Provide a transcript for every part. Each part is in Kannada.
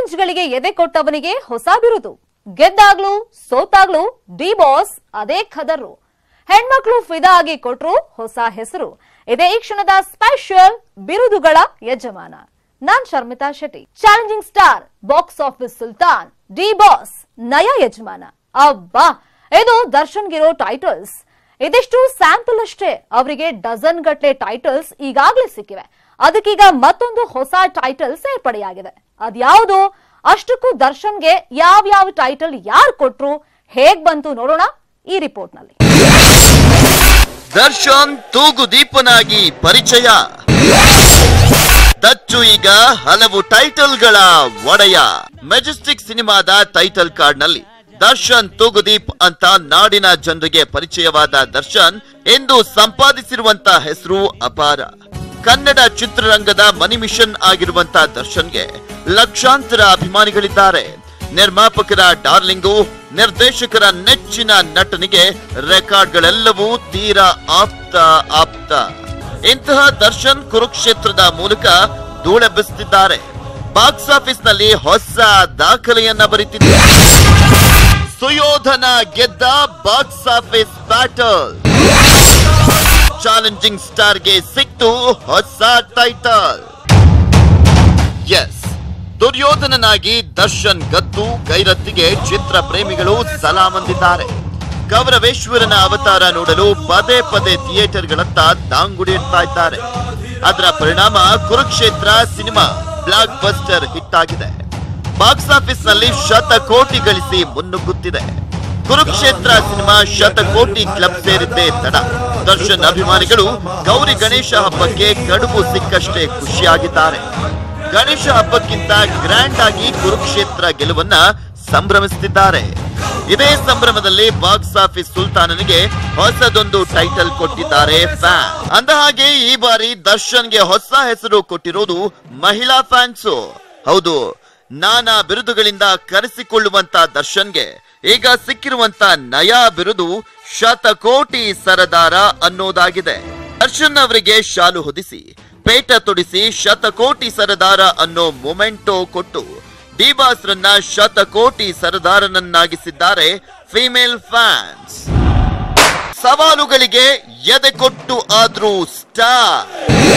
ಚಾಲೆಂಜ್ಗಳಿಗೆ ಎದೆ ಕೊಟ್ಟವನಿಗೆ ಹೊಸ ಬಿರುದು ಗೆದ್ದಾಗ್ಲೂ ಸೋತಾಗ್ಲೂ ಡಿ ಬಾಸ್ ಅದೇ ಖದರು ಹೆಣ್ಮಕ್ಳು ಫಿದಾ ಆಗಿ ಕೊಟ್ರು ಹೊಸ ಹೆಸರು ಇದೇ ಈ ಕ್ಷಣದ ಸ್ಪೆಷಲ್ ಬಿರುದುಗಳ ಯಜಮಾನ ನಾನ್ Sharmita Shetty challenging star box office ಸುಲ್ತಾನ್ ಡಿ ಬಾಸ್ ನಯ ಯಜಮಾನ ಅಬ್ಬಾ ಇದು ದರ್ಶನ್ಗಿರೋ ಟೈಟಲ್ಸ್ ಇದಿಷ್ಟು ಸ್ಯಾಂಪಲ್ ಅಷ್ಟೇ ಅವರಿಗೆ ಡಜನ್ ಗಟ್ಲೆ ಟೈಟಲ್ಸ್ ಈಗಾಗಲೇ ಸಿಕ್ಕಿವೆ ಅದಕ್ಕೀಗ ಮತ್ತೊಂದು ಹೊಸ ಟೈಟಲ್ ಸೇರ್ಪಡೆಯಾಗಿದೆ ಅದ್ಯಾವುದು ಅಷ್ಟಕ್ಕೂ ದರ್ಶನ್ಗೆ ಯಾವ್ಯಾವ ಟೈಟಲ್ ಯಾರು ಕೊಟ್ರು ಹೇಗ್ ಬಂತು ನೋಡೋಣ ಈ ರಿಪೋರ್ಟ್ ನಲ್ಲಿ ದರ್ಶನ್ ತೂಗು ದೀಪನಾಗಿ ಪರಿಚಯ ದಚ್ಚು ಈಗ ಹಲವು ಟೈಟಲ್ಗಳ ಒಡೆಯ ಮೆಜೆಸ್ಟಿಕ್ ಸಿನಿಮಾದ ಟೈಟಲ್ ಕಾರ್ಡ್ ನಲ್ಲಿ ದರ್ಶನ್ ತೂಗುದೀಪ್ ಅಂತ ನಾಡಿನ ಜನರಿಗೆ ಪರಿಚಯವಾದ ದರ್ಶನ್ ಎಂದು ಸಂಪಾದಿಸಿರುವಂತ ಹೆಸರು ಅಪಾರ ಕನ್ನಡ ಚಿತ್ರರಂಗದ ಮನಿ ಮಿಷನ್ ಆಗಿರುವಂತ ದರ್ಶನ್ಗೆ ಲಕ್ಷಾಂತರ ಅಭಿಮಾನಿಗಳಿದ್ದಾರೆ ನಿರ್ಮಾಪಕರ ಡಾರ್ಲಿಂಗು ನಿರ್ದೇಶಕರ ನೆಚ್ಚಿನ ನಟನಿಗೆ ರೆಕಾರ್ಡ್ಗಳೆಲ್ಲವೂ ತೀರಾ ಆಪ್ತ ಆಪ್ತ ಇಂತಹ ದರ್ಶನ್ ಕುರುಕ್ಷೇತ್ರದ ಮೂಲಕ ಧೂಳೆಬ್ಬಿಸುತ್ತಿದ್ದಾರೆ ಬಾಕ್ಸ್ ಆಫೀಸ್ ನಲ್ಲಿ ಹೊಸ ದಾಖಲೆಯನ್ನ ಬರೀತಿದ್ದಾರೆ ಸುಯೋಧನ ಗೆದ್ದ ಬಾಕ್ಸ್ ಆಫೀಸ್ ಬ್ಯಾಟಲ್ ಚಾಲೆಂಜಿಂಗ್ ಸ್ಟಾರ್ಗೆ ಸಿಕ್ತು ಹೊಸ ಟೈಟಲ್ ಎಸ್ ದುರ್ಯೋಧನನಾಗಿ ದರ್ಶನ್ ಗದ್ದು ಗೈರತ್ತಿಗೆ ಚಿತ್ರ ಪ್ರೇಮಿಗಳು ಸಲಾಮಂದಿದ್ದಾರೆ ಗೌರವೇಶ್ವರನ ಅವತಾರ ನೋಡಲು ಪದೇ ಪದೇ ಥಿಯೇಟರ್ಗಳತ್ತ ದಾಂಗುಡಿ ಇಡ್ತಾ ಇದ್ದಾರೆ ಅದರ ಪರಿಣಾಮ Kurukshetra cinema blockbuster hit ಆಗಿದೆ ಬಾಕ್ಸ್ ಆಫೀಸ್ ನಲ್ಲಿ ಶತಕೋಟಿ ಗಳಿಸಿ ಮುನ್ನುಗ್ಗುತ್ತಿದೆ ಕುರುಕ್ಷೇತ್ರ ಸಿನಿಮಾ ಶತಕೋಟಿ ಕ್ಲಬ್ ಸೇರಿದ್ದೇ ತಡ ದರ್ಶನ್ ಅಭಿಮಾನಿಗಳು ಗೌರಿ ಗಣೇಶ ಹಬ್ಬಕ್ಕೆ ಕಡುಬು ಸಿಕ್ಕಷ್ಟೇ ಖುಷಿಯಾಗಿದ್ದಾರೆ ಗಣೇಶ ಹಬ್ಬಕ್ಕಿಂತ ಗ್ರ್ಯಾಂಡ್ ಆಗಿ ಕುರುಕ್ಷೇತ್ರ ಗೆಲುವನ್ನ ಸಂಭ್ರಮಿಸುತ್ತಿದ್ದಾರೆ ಇದೇ ಸಂಭ್ರಮದಲ್ಲಿ ಬಾಕ್ಸ್ ಆಫೀಸ್ ಸುಲ್ತಾನನಿಗೆ ಹೊಸದೊಂದು ಟೈಟಲ್ ಕೊಟ್ಟಿದ್ದಾರೆ ಫ್ಯಾನ್ ಅಂದ ಹಾಗೆ ಈ ಬಾರಿ ದರ್ಶನ್ಗೆ ಹೊಸ ಹೆಸರು ಕೊಟ್ಟಿರೋದು ಮಹಿಳಾ ಫ್ಯಾನ್ಸು ಹೌದು ನಾನಾ ಬಿರುದುಗಳಿಂದ ಕರೆಸಿಕೊಳ್ಳುವಂತ ದರ್ಶನ್ಗೆ ಈಗ ಸಿಕ್ಕಿರುವಂತ ನಯಾ ಬಿರುದು ಶತಕೋಟಿ ಸರದಾರ ಅನ್ನೋದಾಗಿದೆ ದರ್ಶನ್ ಅವರಿಗೆ ಶಾಲು ಹೊದಿಸಿ ಪೇಟ ತೊಡಿಸಿ ಶತಕೋಟಿ ಸರದಾರ ಅನ್ನೋ ಮೊಮೆಂಟೋ ಕೊಟ್ಟು ಡಿಬಾಸ್ರನ್ನ ಶತಕೋಟಿ ಸರದಾರನನ್ನಾಗಿಸಿದ್ದಾರೆ ಫಿಮೇಲ್ ಫ್ಯಾನ್ಸ್ ಸವಾಲುಗಳಿಗೆ ಎದೆ ಕೊಟ್ಟು ಆದ್ರೂ ಸ್ಟಾರ್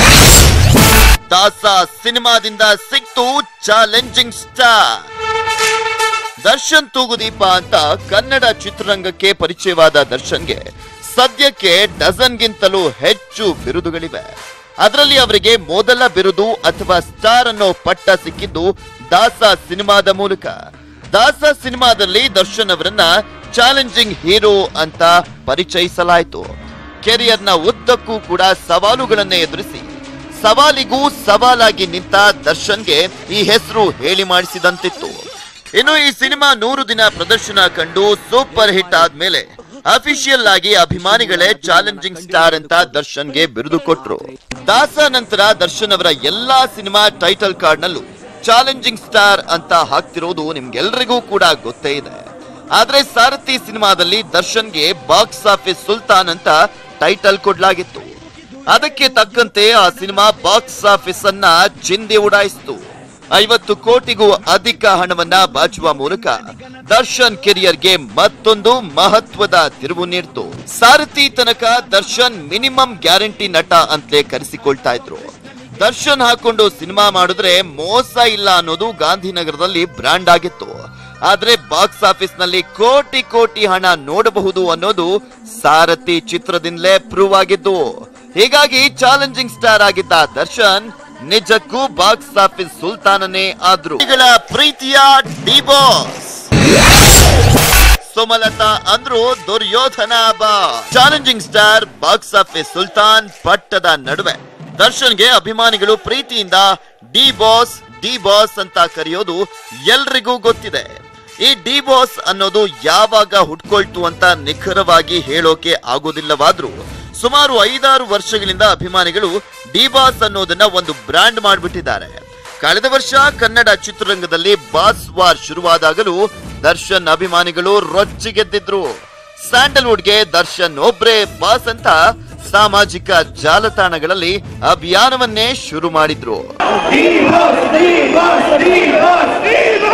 ದಾಸ ಸಿನಿಮಾದಿಂದ ಸಿಕ್ತು ಚಾಲೆಂಜಿಂಗ್ ಸ್ಟಾರ್ ದರ್ಶನ್ ತೂಗುದೀಪ ಅಂತ ಕನ್ನಡ ಚಿತ್ರರಂಗಕ್ಕೆ ಪರಿಚಯವಾದ ದರ್ಶನ್ಗೆ ಸದ್ಯಕ್ಕೆ ಡಜನ್ಗಿಂತಲೂ ಹೆಚ್ಚು ಬಿರುದುಗಳಿವೆ ಅದರಲ್ಲಿ ಅವರಿಗೆ ಮೊದಲ ಬಿರುದು ಅಥವಾ ಸ್ಟಾರ್ ಅನ್ನೋ ಪಟ್ಟ ಸಿಕ್ಕಿದ್ದು ದಾಸ ಸಿನಿಮಾದ ಮೂಲಕ ದಾಸ ಸಿನಿಮಾದಲ್ಲಿ ದರ್ಶನ್ ಅವರನ್ನ ಚಾಲೆಂಜಿಂಗ್ ಹೀರೋ ಅಂತ ಪರಿಚಯಿಸಲಾಯಿತು ಕೆರಿಯರ್ನ ಉದ್ದಕ್ಕೂ ಕೂಡ ಸವಾಲುಗಳನ್ನೇ ಎದುರಿಸಿ ಸವಾಲಿಗೂ ಸವಾಲಾಗಿ ನಿಂತ ದರ್ಶನ್ಗೆ ಈ ಹೆಸರು ಹೇಳಿ ಮಾಡಿಸಿದಂತಿತ್ತು ಇನ್ನು ಈ ಸಿನಿಮಾ ನೂರು ದಿನ ಪ್ರದರ್ಶನ ಕಂಡು ಸೂಪರ್ ಹಿಟ್ ಆದ್ಮೇಲೆ ಅಫಿಷಿಯಲ್ ಆಗಿ ಅಭಿಮಾನಿಗಳೇ ಚಾಲೆಂಜಿಂಗ್ ಸ್ಟಾರ್ ಅಂತ ದರ್ಶನ್ಗೆ ಬಿರುದು ಕೊಟ್ರು ದಾಸ ನಂತರ ದರ್ಶನ್ ಅವರ ಎಲ್ಲಾ ಸಿನಿಮಾ ಟೈಟಲ್ ಕಾರ್ಡ್ ನಲ್ಲೂ ಚಾಲೆಂಜಿಂಗ್ ಸ್ಟಾರ್ ಅಂತ ಹಾಕ್ತಿರೋದು ನಿಮ್ಗೆಲ್ರಿಗೂ ಕೂಡ ಗೊತ್ತೇ ಇದೆ ಆದ್ರೆ ಸಾರಥಿ ಸಿನಿಮಾದಲ್ಲಿ ದರ್ಶನ್ಗೆ ಬಾಕ್ಸ್ ಆಫೀಸ್ ಸುಲ್ತಾನ್ ಅಂತ ಟೈಟಲ್ ಕೊಡ್ಲಾಗಿತ್ತು ಅದಕ್ಕೆ ತಕ್ಕಂತೆ ಆ ಸಿನಿಮಾ ಬಾಕ್ಸ್ ಆಫೀಸ್ ಅನ್ನ ಚಿಂದಿ ಉಡಾಯಿಸಿತು ಐವತ್ತು ಕೋಟಿಗೂ ಅಧಿಕ ಹಣವನ್ನ ಬಾಚುವ ಮೂಲಕ ದರ್ಶನ್ ಕೆರಿಯರ್ಗೆ ಮತ್ತೊಂದು ಮಹತ್ವದ ತಿರುವು ನೀಡಿತು ಸಾರಥಿ ತನಕ ದರ್ಶನ್ ಮಿನಿಮಮ್ ಗ್ಯಾರಂಟಿ ನಟ ಅಂತಲೇ ಕರೆಸಿಕೊಳ್ತಾ ಇದ್ರು ದರ್ಶನ್ ಹಾಕೊಂಡು ಸಿನಿಮಾ ಮಾಡಿದ್ರೆ ಮೋಸ ಇಲ್ಲ ಅನ್ನೋದು ಗಾಂಧಿನಗರದಲ್ಲಿ ಬ್ರಾಂಡ್ ಆಗಿತ್ತು ಆದ್ರೆ ಬಾಕ್ಸ್ ಆಫೀಸ್ ನಲ್ಲಿ ಕೋಟಿ ಕೋಟಿ ಹಣ ನೋಡಬಹುದು ಅನ್ನೋದು ಸಾರಥಿ ಚಿತ್ರದಿಂದಲೇ ಪ್ರೂವ್ ಆಗಿದ್ದು ಹೀಗಾಗಿ ಚಾಲೆಂಜಿಂಗ್ ಸ್ಟಾರ್ ಆಗಿದ್ದ ದರ್ಶನ್ ನಿಜಕ್ಕೂ ಬಾಕ್ಸ್ ಆಫೀಸ್ ಸುಲ್ತಾನನೇ ಆದ್ರು ಈಗಳ ಪ್ರೀತಿಯ ಡಿಬಾಸ್ ಸುಮಲತಾ ಅಂದ್ರು ದುರ್ಯೋಧನ ಬಾ ಚಾಲೆಂಜಿಂಗ್ ಸ್ಟಾರ್ ಬಾಕ್ಸ್ ಆಫೀಸ್ ಸುಲ್ತಾನ್ ಪಟ್ಟದ ನಡುವೆ ದರ್ಶನ್ಗೆ ಅಭಿಮಾನಿಗಳು ಪ್ರೀತಿಯಿಂದ ಡಿ ಬಾಸ್ ಡಿ ಬಾಸ್ ಅಂತ ಕರೆಯೋದು ಎಲ್ರಿಗೂ ಗೊತ್ತಿದೆ ಈ ಡಿ ಬಾಸ್ ಅನ್ನೋದು ಯಾವಾಗ ಹುಟ್ಕೊಳ್ತು ಅಂತ ನಿಖರವಾಗಿ ಹೇಳೋಕೆ ಆಗೋದಿಲ್ಲವಾದ್ರೂ ಸುಮಾರು ಐದಾರು ವರ್ಷಗಳಿಂದ ಅಭಿಮಾನಿಗಳು ಡಿ ಬಾಸ್ ಅನ್ನೋದನ್ನ ಒಂದು ಬ್ರ್ಯಾಂಡ್ ಮಾಡಿಬಿಟ್ಟಿದ್ದಾರೆ ಕಳೆದ ವರ್ಷ ಕನ್ನಡ ಚಿತ್ರರಂಗದಲ್ಲಿ ಬಾಸ್ ವಾರ್ ಶುರುವಾದಾಗಲೂ ದರ್ಶನ್ ಅಭಿಮಾನಿಗಳು ರೊಚ್ಚಿಗೆದ್ದಿದ್ರು ಸ್ಯಾಂಡಲ್ವುಡ್ಗೆ ದರ್ಶನ್ ಒಬ್ರೇ ಬಾಸ್ ಅಂತ ಸಾಮಾಜಿಕ ಜಾಲತಾಣಗಳಲ್ಲಿ ಅಭಿಯಾನವನ್ನೇ ಶುರು ಮಾಡಿದ್ರು Divas, divas, divas, divas!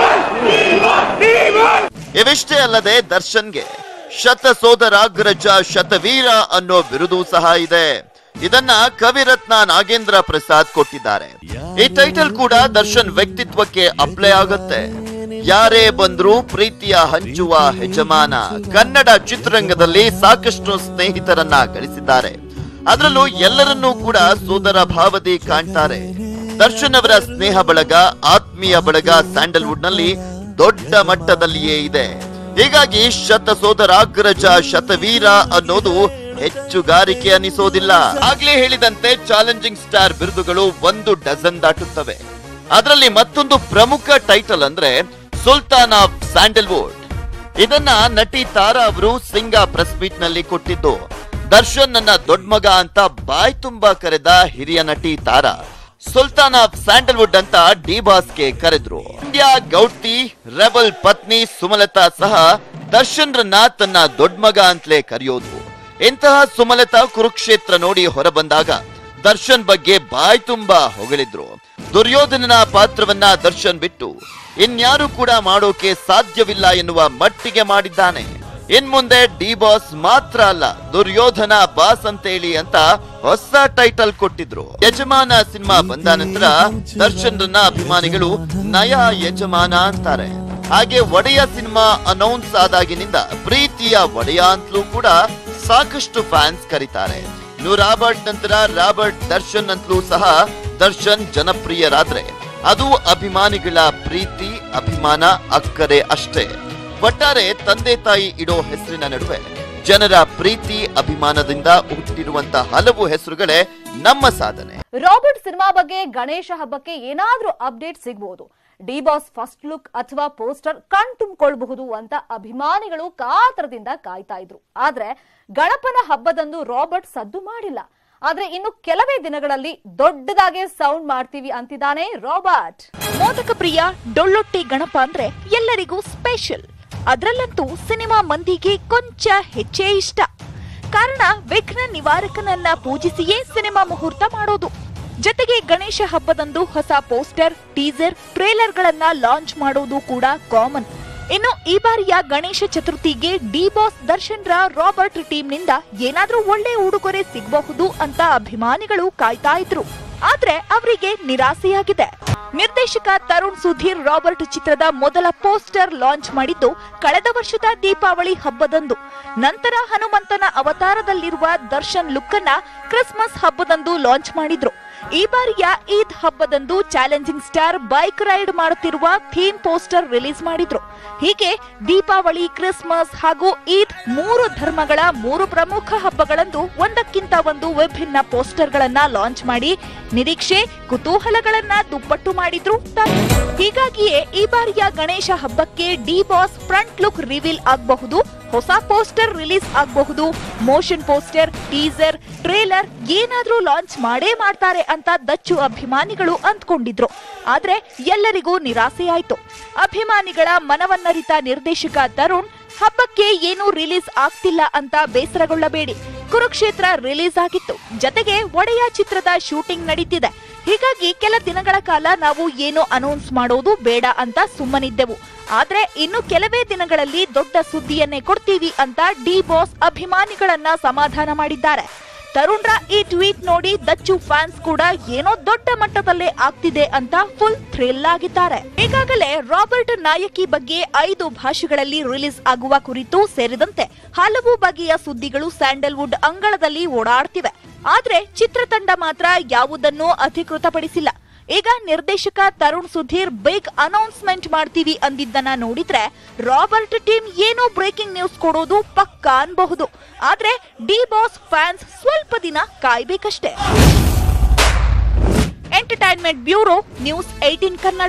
ಇವಿಷ್ಟೇ ಅಲ್ಲದೆ ದರ್ಶನ್ಗೆ ಶತ ಸೋದರಾಗ್ರಜ ಶತವೀರ ಅನ್ನೋ ಬಿರುದು ಸಹ ಇದೆ ಇದನ್ನ ಕವಿರತ್ನ ನಾಗೇಂದ್ರ ಪ್ರಸಾದ್ ಕೊಟ್ಟಿದ್ದಾರೆ ಈ ಟೈಟಲ್ ಕೂಡ ದರ್ಶನ್ ವ್ಯಕ್ತಿತ್ವಕ್ಕೆ ಅಪ್ಲೈ ಆಗುತ್ತೆ ಯಾರೇ ಬಂದ್ರೂ ಪ್ರೀತಿಯ ಹಂಚುವ ಯಜಮಾನ ಕನ್ನಡ ಚಿತ್ರರಂಗದಲ್ಲಿ ಸಾಕಷ್ಟು ಸ್ನೇಹಿತರನ್ನ ಗಳಿಸಿದ್ದಾರೆ ಅದರಲ್ಲೂ ಎಲ್ಲರನ್ನೂ ಕೂಡ ಸೋದರ ಭಾವದಿ ಕಾಣ್ತಾರೆ ದರ್ಶನ್ ಅವರ ಸ್ನೇಹ ಬಳಗ ಆತ್ಮೀಯ ಬಳಗ ಸ್ಯಾಂಡಲ್ವುಡ್ ನಲ್ಲಿ ದೊಡ್ಡ ಮಟ್ಟದಲ್ಲಿಯೇ ಇದೆ ಹೀಗಾಗಿ ಶತ ಸೋದರಾಗ್ರಜ ಶತವೀರ ಅನ್ನೋದು ಹೆಚ್ಚುಗಾರಿಕೆ ಅನಿಸೋದಿಲ್ಲ ಆಗ್ಲೇ ಹೇಳಿದಂತೆ ಚಾಲೆಂಜಿಂಗ್ ಸ್ಟಾರ್ ಬಿರುದುಗಳು ಒಂದು ಡಜನ್ ದಾಟುತ್ತವೆ ಅದರಲ್ಲಿ ಮತ್ತೊಂದು ಪ್ರಮುಖ ಟೈಟಲ್ ಅಂದ್ರೆ ಸುಲ್ತಾನ್ ಆಫ್ ಸ್ಯಾಂಡಲ್ವುಡ್ ಇದನ್ನ ನಟಿ ತಾರಾ ಅವರು ಸಿಂಗಾ ಪ್ರೆಸ್ ಮೀಟ್ ನಲ್ಲಿ ಕೊಟ್ಟಿದ್ದು ದರ್ಶನ್ ನನ್ನ ದೊಡ್ಡ ಮಗ ಅಂತ ಬಾಯ್ ತುಂಬಾ ಕರೆದ ಹಿರಿಯ ನಟಿ ತಾರಾ ಸುಲ್ತಾನ್ ಆಫ್ ಸ್ಯಾಂಡಲ್ವುಡ್ ಅಂತ ಡಿ ಬಾಸ್ಗೆ ಕರೆದ್ರು ಇಂಡಿಯಾ ಗೌಡ್ತಿ ರೆಬಲ್ ಪತ್ನಿ ಸುಮಲತಾ ಸಹ ದರ್ಶನ್ ರನ್ನ ತನ್ನ ದೊಡ್ಡ ಮಗ ಅಂತಲೇ ಕರೆಯೋದು ಇಂತಹ ಸುಮಲತಾ ಕುರುಕ್ಷೇತ್ರ ನೋಡಿ ಹೊರಬಂದಾಗ ದರ್ಶನ್ ಬಗ್ಗೆ ಬಾಯ್ ತುಂಬಾ ಹೊಗಳಿದ್ರು ದುರ್ಯೋಧನನ ಪಾತ್ರವನ್ನ ದರ್ಶನ್ ಬಿಟ್ಟು ಇನ್ಯಾರು ಕೂಡ ಮಾಡೋಕೆ ಸಾಧ್ಯವಿಲ್ಲ ಎನ್ನುವ ಮಟ್ಟಿಗೆ ಮಾಡಿದ್ದಾನೆ ಇನ್ ಮುಂದೆ ಡಿ ಬಾಸ್ ಮಾತ್ರ ಅಲ್ಲ ದುರ್ಯೋಧನ ಬಾಸ್ ಅಂತೇಳಿ ಅಂತ ಹೊಸ ಟೈಟಲ್ ಕೊಟ್ಟಿದ್ರು ಯಜಮಾನ ಸಿನಿಮಾ ಬಂದ ನಂತರ ದರ್ಶನ್ ರನ್ನ ಅಭಿಮಾನಿಗಳು ನಯ ಯಜಮಾನ ಅಂತಾರೆ ಹಾಗೆ ಒಡೆಯ ಸಿನಿಮಾ ಅನೌನ್ಸ್ ಆದಾಗಿನಿಂದ ಪ್ರೀತಿಯ ಒಡೆಯ ಅಂತಲೂ ಕೂಡ ಸಾಕಷ್ಟು ಫ್ಯಾನ್ಸ್ ಕರೀತಾರೆ ಇನ್ನು ರಾಬರ್ಟ್ ನಂತರ ರಾಬರ್ಟ್ ದರ್ಶನ್ ಅಂತಲೂ ಸಹ ದರ್ಶನ್ ಜನಪ್ರಿಯರಾದ್ರೆ ಅದು ಅಭಿಮಾನಿಗಳ ಪ್ರೀತಿ ಅಭಿಮಾನ ಅಕ್ಕರೆ ಅಷ್ಟೇ ಒಟ್ಟಾರೆ ತಂದೆ ತಾಯಿ ಇಡೋ ಹೆಸರಿನ ನಡುವೆ ಜನರ ಪ್ರೀತಿ ಅಭಿಮಾನದಿಂದ ಹುಟ್ಟಿರುವಂತ ಹಲವು ಹೆಸರುಗಳೇ ನಮ್ಮ ಸಾಧನೆ ರಾಬರ್ಟ್ ಸಿನಿಮಾ ಬಗ್ಗೆ ಗಣೇಶ ಹಬ್ಬಕ್ಕೆ ಏನಾದ್ರೂ ಅಪ್ಡೇಟ್ ಸಿಗಬಹುದು ಡಿ ಬಾಸ್ ಫಸ್ಟ್ ಲುಕ್ ಅಥವಾ ಪೋಸ್ಟರ್ ಕಣ್ ತುಂಬಿಕೊಳ್ಳಬಹುದು ಅಂತ ಅಭಿಮಾನಿಗಳು ಕಾತರದಿಂದ ಕಾಯ್ತಾ ಇದ್ರು ಆದ್ರೆ ಗಣಪನ ಹಬ್ಬದಂದು ರಾಬರ್ಟ್ ಸದ್ದು ಮಾಡಿಲ್ಲ ಆದ್ರೆ ಇನ್ನು ಕೆಲವೇ ದಿನಗಳಲ್ಲಿ ದೊಡ್ಡದಾಗೆ ಸೌಂಡ್ ಮಾಡ್ತೀವಿ ಅಂತಿದ್ದಾನೆ ರಾಬರ್ಟ್ ಮೋದಕ ಪ್ರಿಯ ಡೊಳ್ಳೊಟ್ಟಿ ಗಣಪ ಅಂದ್ರೆ ಎಲ್ಲರಿಗೂ ಸ್ಪೆಷಲ್ ಅದ್ರಲ್ಲಂತೂ ಸಿನಿಮಾ ಮಂದಿಗೆ ಕೊಂಚ ಹೆಚ್ಚೇ ಇಷ್ಟ ಕಾರಣ ವಿಘ್ನ ನಿವಾರಕನನ್ನ ಪೂಜಿಸಿಯೇ ಸಿನಿಮಾ ಮುಹೂರ್ತ ಮಾಡೋದು ಜೊತೆಗೆ ಗಣೇಶ ಹಬ್ಬದಂದು ಹೊಸ ಪೋಸ್ಟರ್ ಟೀಸರ್ ಟ್ರೇಲರ್ಗಳನ್ನ ಲಾಂಚ್ ಮಾಡೋದು ಕೂಡ ಕಾಮನ್ ಇನ್ನು ಈ ಬಾರಿಯ ಗಣೇಶ ಚತುರ್ಥಿಗೆ ಡಿ ಬಾಸ್ ದರ್ಶನ್ ರ ರಾಬರ್ಟ್ ಟೀಮ್ನಿಂದ ಏನಾದ್ರೂ ಒಳ್ಳೆ ಉಡುಗೊರೆ ಸಿಗಬಹುದು ಅಂತ ಅಭಿಮಾನಿಗಳು ಕಾಯ್ತಾ ಇದ್ರು ಆದ್ರೆ ಅವರಿಗೆ ನಿರಾಸೆಯಾಗಿದೆ ನಿರ್ದೇಶಕ ತರುಣ್ ಸುಧೀರ್ ರಾಬರ್ಟ್ ಚಿತ್ರದ ಮೊದಲ ಪೋಸ್ಟರ್ ಲಾಂಚ್ ಮಾಡಿದ್ದು ಕಳೆದ ವರ್ಷದ ದೀಪಾವಳಿ ಹಬ್ಬದಂದು ನಂತರ ಹನುಮಂತನ ಅವತಾರದಲ್ಲಿರುವ ದರ್ಶನ್ ಲುಕ್ ಅನ್ನ ಕ್ರಿಸ್ಮಸ್ ಹಬ್ಬದಂದು ಲಾಂಚ್ ಮಾಡಿದ್ರು ಈ ಬಾರಿಯ ಈದ್ ಹಬ್ಬದಂದು ಚಾಲೆಂಜಿಂಗ್ ಸ್ಟಾರ್ ಬೈಕ್ ರೈಡ್ ಮಾಡುತ್ತಿರುವ ಥೀಮ್ ಪೋಸ್ಟರ್ ರಿಲೀಸ್ ಮಾಡಿದ್ರು ಹೀಗೆ ದೀಪಾವಳಿ ಕ್ರಿಸ್ಮಸ್ ಹಾಗೂ ಈದ್ ಮೂರು ಧರ್ಮಗಳ ಮೂರು ಪ್ರಮುಖ ಹಬ್ಬಗಳಂದು ಒಂದಕ್ಕಿಂತ ಒಂದು ವಿಭಿನ್ನ ಪೋಸ್ಟರ್ಗಳನ್ನ ಲಾಂಚ್ ಮಾಡಿ ನಿರೀಕ್ಷೆ ಕುತೂಹಲಗಳನ್ನ ದುಪ್ಪಟ್ಟು ಮಾಡಿದ್ರು ತರುಣ್. ಹೀಗಾಗಿಯೇ ಈ ಬಾರಿಯ ಗಣೇಶ ಹಬ್ಬಕ್ಕೆ D boss front look reveal ಆಗಬಹುದು ಹೊಸ ಪೋಸ್ಟರ್ ರಿಲೀಸ್ ಆಗಬಹುದು ಮೋಷನ್ ಪೋಸ್ಟರ್ ಟೀಸರ್ ಟ್ರೇಲರ್ ಏನಾದ್ರೂ ಲಾಂಚ್ ಮಾಡೇ ಮಾಡ್ತಾರೆ ಅಂತ ದಚ್ಚು ಅಭಿಮಾನಿಗಳು ಅಂದ್ಕೊಂಡಿದ್ರು ಆದ್ರೆ ಎಲ್ಲರಿಗೂ ನಿರಾಸೆಯಾಯ್ತು ಅಭಿಮಾನಿಗಳ ಮನವನ್ನರಿತ ನಿರ್ದೇಶಕ ತರುಣ್ ಹಬ್ಬಕ್ಕೆ ಏನೂ ರಿಲೀಸ್ ಆಗ್ತಿಲ್ಲ ಅಂತ ಬೇಸರಗೊಳ್ಳಬೇಡಿ ಕುರುಕ್ಷೇತ್ರ ರಿಲೀಸ್ ಆಗಿತ್ತು ಜೊತೆಗೆ ಒಡೆಯ ಚಿತ್ರದ ಶೂಟಿಂಗ್ ನಡೀತಿದೆ ಹೀಗಾಗಿ ಕೆಲ ದಿನಗಳ ಕಾಲ ನಾವು ಏನು ಅನೌನ್ಸ್ ಮಾಡೋದು ಬೇಡ ಅಂತ ಸುಮ್ಮನಿದ್ದೆವು ಆದ್ರೆ ಇನ್ನು ಕೆಲವೇ ದಿನಗಳಲ್ಲಿ ದೊಡ್ಡ ಸುದ್ದಿಯನ್ನೇ ಕೊಡ್ತೀವಿ ಅಂತ ಡಿ ಬಾಸ್ ಅಭಿಮಾನಿಗಳನ್ನ ಸಮಾಧಾನ ಮಾಡಿದ್ದಾರೆ ತರುಣ್ರ ಈ ಟ್ವೀಟ್ ನೋಡಿ ದಚ್ಚು ಫ್ಯಾನ್ಸ್ ಕೂಡ ಏನೋ ದೊಡ್ಡ ಮಟ್ಟದಲ್ಲೇ ಆಗ್ತಿದೆ ಅಂತ ಫುಲ್ ಥ್ರಿಲ್ ಆಗಿದ್ದಾರೆ ಈಗಾಗಲೇ ರಾಬರ್ಟ್ ನಾಯಕಿ ಬಗ್ಗೆ ಐದು ಭಾಷೆಗಳಲ್ಲಿ ರಿಲೀಸ್ ಆಗುವ ಕುರಿತು ಸೇರಿದಂತೆ ಹಲವು ಬಗೆಯ ಸುದ್ದಿಗಳು ಸ್ಯಾಂಡಲ್ವುಡ್ ಅಂಗಳದಲ್ಲಿ ಓಡಾಡ್ತಿವೆ ಆದ್ರೆ ಚಿತ್ರತಂಡ ಮಾತ್ರ ಯಾವುದನ್ನೂ ಅಧಿಕೃತಪಡಿಸಿಲ್ಲ ಈಗ ನಿರ್ದೇಶಕ ತರುಣ್ ಸುಧೀರ್ ಬಿಗ್ ಅನೌನ್ಸ್ಮೆಂಟ್ ಮಾಡ್ತೀವಿ ಅಂದಿದ್ದನ್ನ ನೋಡಿದ್ರೆ ರಾಬರ್ಟ್ ಟೀಮ್ ಏನೋ ಬ್ರೇಕಿಂಗ್ ನ್ಯೂಸ್ ಕೊಡೋದು ಪಕ್ಕಾ ಅನ್ಬಹುದು ಆದ್ರೆ ಡಿ ಬಾಸ್ ಫ್ಯಾನ್ಸ್ ಸ್ವಲ್ಪ ದಿನ ಕಾಯ್ಬೇಕಷ್ಟೇ entertainment bureau news eighteen Kannada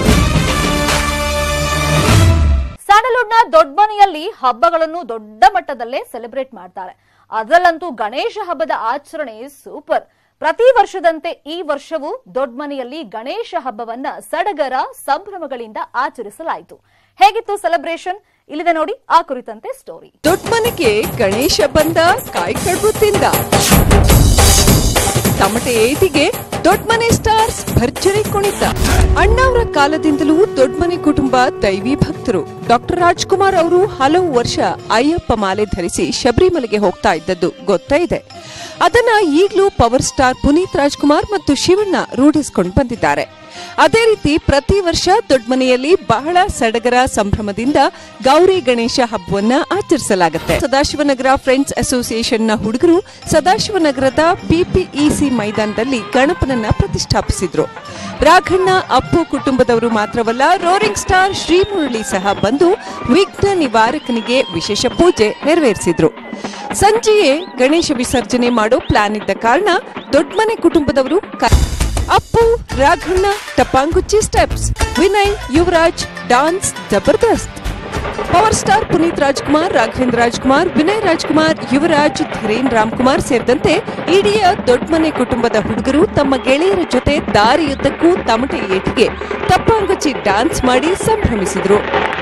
ಸ್ಯಾಂಡಲ್ವುಡ್ನ ದೊಡ್ಡ ಮನೆಯಲ್ಲಿ ಹಬ್ಬಗಳನ್ನು ದೊಡ್ಡ ಮಟ್ಟದಲ್ಲೇ ಸೆಲೆಬ್ರೇಟ್ ಮಾಡ್ತಾರೆ ಅದರಲ್ಲಂತೂ ಗಣೇಶ ಹಬ್ಬದ ಆಚರಣೆ ಸೂಪರ್ ಪ್ರತಿ ವರ್ಷದಂತೆ ಈ ವರ್ಷವೂ ದೊಡ್ಡ ಮನೆಯಲ್ಲಿ ಗಣೇಶ ಹಬ್ಬವನ್ನ ಸಡಗರ ಸಂಭ್ರಮಗಳಿಂದ ಆಚರಿಸಲಾಯಿತು ಹೇಗಿತ್ತು ಸೆಲೆಬ್ರೇಷನ್ ಇಲ್ಲಿದೆ ನೋಡಿ ಆ ಕುರಿತಂತೆ ಸ್ಟೋರಿ ದೊಡ್ಡ ಮನೆಗೆ ಗಣೇಶ ಬಂದ ಕಾಯಿ ಕಡ್ಬು ತಿಂದ ತಮಟೆ ಏಟಿಗೆ ದೊಡ್ಮನೆ ಸ್ಟಾರ್ಸ್ ಭರ್ಜರಿ ಕುಣಿತ ಅಣ್ಣಾವ್ರ ಕಾಲದಿಂದಲೂ ದೊಡ್ಮನೆ ಕುಟುಂಬ ದೈವಿ ಭಕ್ತರು ಡಾಕ್ಟರ್ ರಾಜ್ಕುಮಾರ್ ಅವರು ಹಲವು ವರ್ಷ ಅಯ್ಯಪ್ಪ ಮಾಲೆ ಧರಿಸಿ ಶಬರಿಮಲೆಗೆ ಹೋಗ್ತಾ ಇದ್ದದ್ದು ಗೊತ್ತೇ ಇದೆ ಅದನ್ನ ಈಗಲೂ ಪವರ್ ಸ್ಟಾರ್ ಪುನೀತ್ ರಾಜ್ಕುಮಾರ್ ಮತ್ತು ಶಿವಣ್ಣ ರೂಢಿಸಿಕೊಂಡು ಬಂದಿದ್ದಾರೆ ಅದೇ ರೀತಿ ಪ್ರತಿ ವರ್ಷ ದೊಡ್ಮನೆಯಲ್ಲಿ ಬಹಳ ಸಡಗರ ಸಂಭ್ರಮದಿಂದ ಗೌರಿ ಗಣೇಶ ಹಬ್ಬವನ್ನ ಆಚರಿಸಲಾಗುತ್ತೆ ಸದಾಶಿವನಗರ ಫ್ರೆಂಡ್ಸ್ ಅಸೋಸಿಯೇಷನ್ನ ಹುಡುಗರು ಸದಾಶಿವನಗರದ ಪಿಪಿಇಸಿ ಮೈದಾನದಲ್ಲಿ ಗಣಪನನ್ನ ಪ್ರತಿಷ್ಠಾಪಿಸಿದ್ರು ರಾಘಣ್ಣ ಅಪ್ಪು ಕುಟುಂಬದವರು ಮಾತ್ರವಲ್ಲ ರೋರಿಂಗ್ ಸ್ಟಾರ್ ಶ್ರೀಮುರಳಿ ಸಹ ಬಂದು ವಿಘ್ನ ನಿವಾರಕನಿಗೆ ವಿಶೇಷ ಪೂಜೆ ನೆರವೇರಿಸಿದ್ರು ಸಂಜೆಯೇ ಗಣೇಶ ವಿಸರ್ಜನೆ ಮಾಡೋ ಪ್ಲಾನ್ ಇದ್ದ ಕಾರಣ ದೊಡ್ಮನೆ ಕುಟುಂಬದವರು ಕ- ಅಪ್ಪು ರಾಘಣ್ಣ ಟಪಾಂಗುಚ್ಚಿ ಸ್ಟೆಪ್ಸ್ ವಿನಯ್ ಯುವರಾಜ್ ಡಾನ್ಸ್ ಜಬರ್ದಸ್ತ್ ಪವರ್ ಸ್ಟಾರ್ ಪುನೀತ್ ರಾಜ್ಕುಮಾರ್ ರಾಘವೇಂದ್ರ ರಾಜ್ಕುಮಾರ್ ವಿನಯ್ ರಾಜ್ಕುಮಾರ್ ಯುವರಾಜ್ ಧೀರೇನ್ ರಾಮ್ಕುಮಾರ್ ಸೇರಿದಂತೆ ಇಡೀ ದೊಡ್ಮನೆ ಕುಟುಂಬದ ಹುಡುಗರು ತಮ್ಮ ಗೆಳೆಯರ ಜೊತೆ ದಾರಿಯುದ್ದಕ್ಕೂ ತಮಟೆ ಏಟಿಗೆ ತಪ್ಪಾಂಗುಚ್ಚಿ ಡಾನ್ಸ್ ಮಾಡಿ ಸಂಭ್ರಮಿಸಿದ್ರು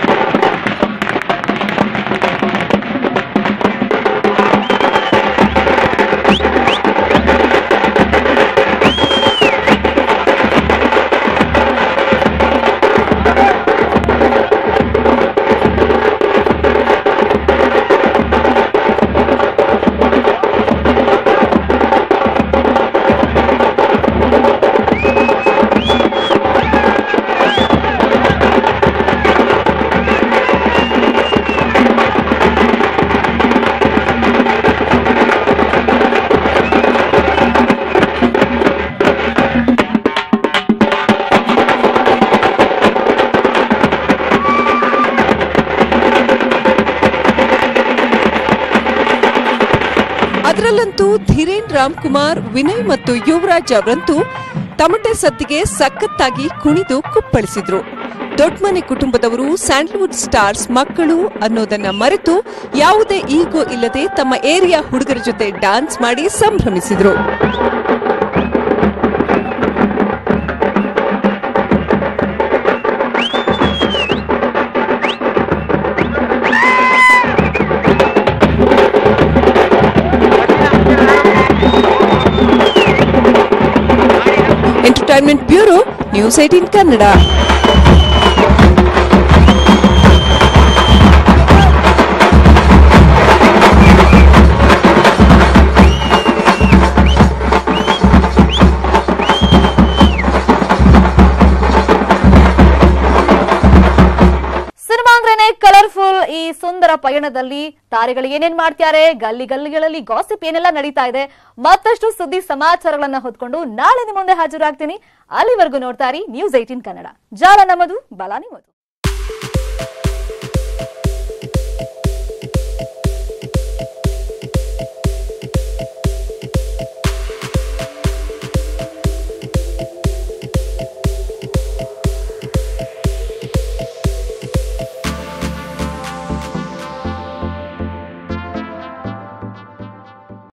ಅದರಲ್ಲಂತೂ ಧೀರೇನ್ ರಾಮ್ಕುಮಾರ್ ವಿನಯ್ ಮತ್ತು ಯುವರಾಜ್ ಅವರಂತೂ ತಮಟೆ ಸದ್ದಿಗೆ ಸಖತ್ತಾಗಿ ಕುಣಿದು ಕುಪ್ಪಳಿಸಿದ್ರು ದೊಡ್ಮನೆ ಕುಟುಂಬದವರು ಸ್ಯಾಂಡಲ್ವುಡ್ ಸ್ಟಾರ್ಸ್ ಮಕ್ಕಳು ಅನ್ನೋದನ್ನ ಮರೆತು ಯಾವುದೇ ಈಗೋ ಇಲ್ಲದೆ ತಮ್ಮ ಏರಿಯಾ ಹುಡುಗರ ಜೊತೆ ಡಾನ್ಸ್ ಮಾಡಿ ಸಂಭ್ರಮಿಸಿದ್ರು entertainment bureau news eighteen Kannada cinema ಅಂದ್ರೇನೆ ಕಲರ್ಫುಲ್ ಈ ಸುಂದರ ಪಯಣದಲ್ಲಿ ತಾರೆಗಳು ಏನೇನ್ ಮಾಡ್ತಾರೆ ಗಲ್ಲಿ ಗಲ್ಲಿಗಳಲ್ಲಿ ಗಾಸಿಪ್ ಏನೆಲ್ಲ ನಡೀತಾ ಇದೆ ಮತ್ತಷ್ಟು ಸುದ್ದಿ ಸಮಾಚಾರಗಳನ್ನ ಹೊತ್ಕೊಂಡು ನಾಳೆ ನಿಮ್ಮ ಮುಂದೆ ಹಾಜರಾಗ್ತೀನಿ ಅಲ್ಲಿವರೆಗೂ ನೋಡ್ತಾ ಇರಿ ನ್ಯೂಸ್ ಏಟೀನ್ ಕನ್ನಡ ಜಾಲ ನಮ್ಮದು ಬಲ ನಿಮ್ಮದು